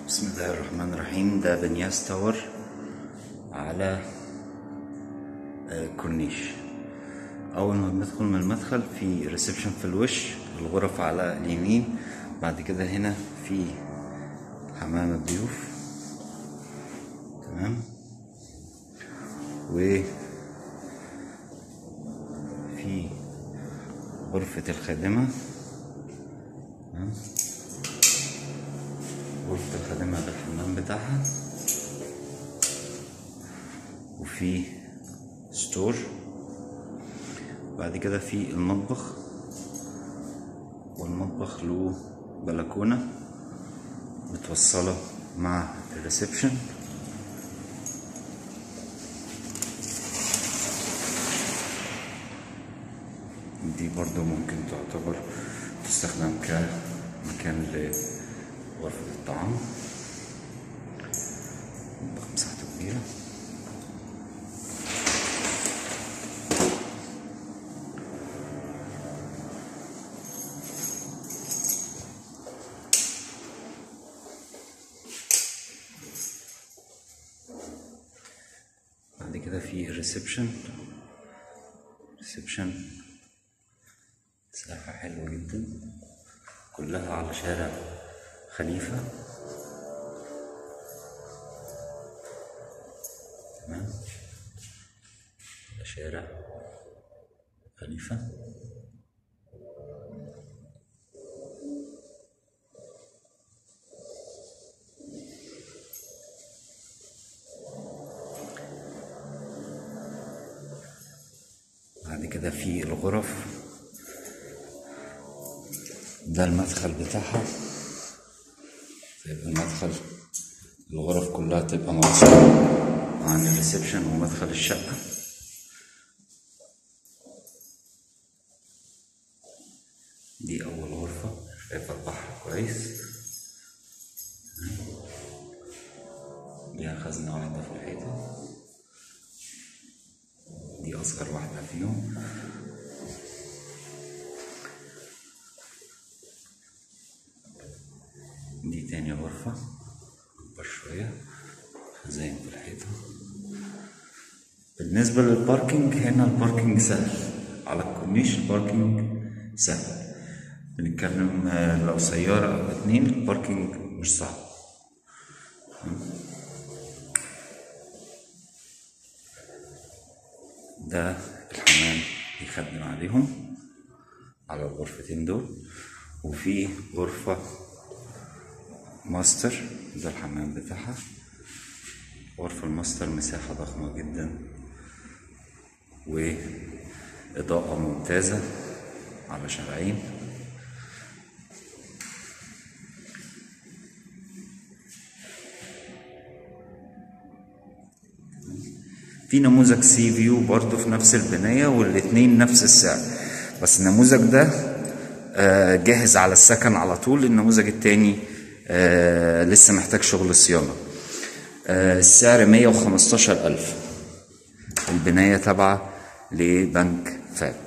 بسم الله الرحمن الرحيم ده بنياس تاور على آه، كورنيش أول ما بندخل من المدخل في ريسبشن في الوش الغرف على اليمين بعد كده هنا في حمام الضيوف تمام و في غرفة الخادمة تمام غرفة الخادمة بالحمام بتاعها وفي ستور بعد كده في المطبخ والمطبخ له بلكونة متوصلة مع الريسبشن دي برضو ممكن تعتبر تستخدم كمكان لغرفة الطعام مطبخ مساحته كبيرة بعد كده في ريسبشن ريسبشن مساحة حلوة جدا كلها على شارع خليفة تمام على شارع خليفة بعد كده في الغرف ده المدخل بتاعها طيب المدخل الغرف كلها تبقى موصولة عن الريسبشن ومدخل الشقة دي أول غرفة شايفة البحر كويس ليها خزنة واحدة في الحيطة دي أصغر واحدة فيهم دي تاني غرفة أكبر شوية خزاين في الحيطة بالنسبة للباركينج هنا الباركينج سهل على الكورنيش الباركينج سهل بنتكلم آه، لو سيارة أو اتنين الباركينج مش صعب ده الحمام بيخدم عليهم على الغرفتين دول وفي غرفة ماستر ده الحمام بتاعها غرفة الماستر مساحة ضخمة جدا وإضاءة ممتازة على شارعين في نموذج سي فيو برضه في نفس البناية والاتنين نفس السعر بس النموذج ده آه، جاهز على السكن على طول النموذج التاني آه، لسه محتاج شغل صيانة آه، السعر 115 ألف البناية تابعة لبنك فات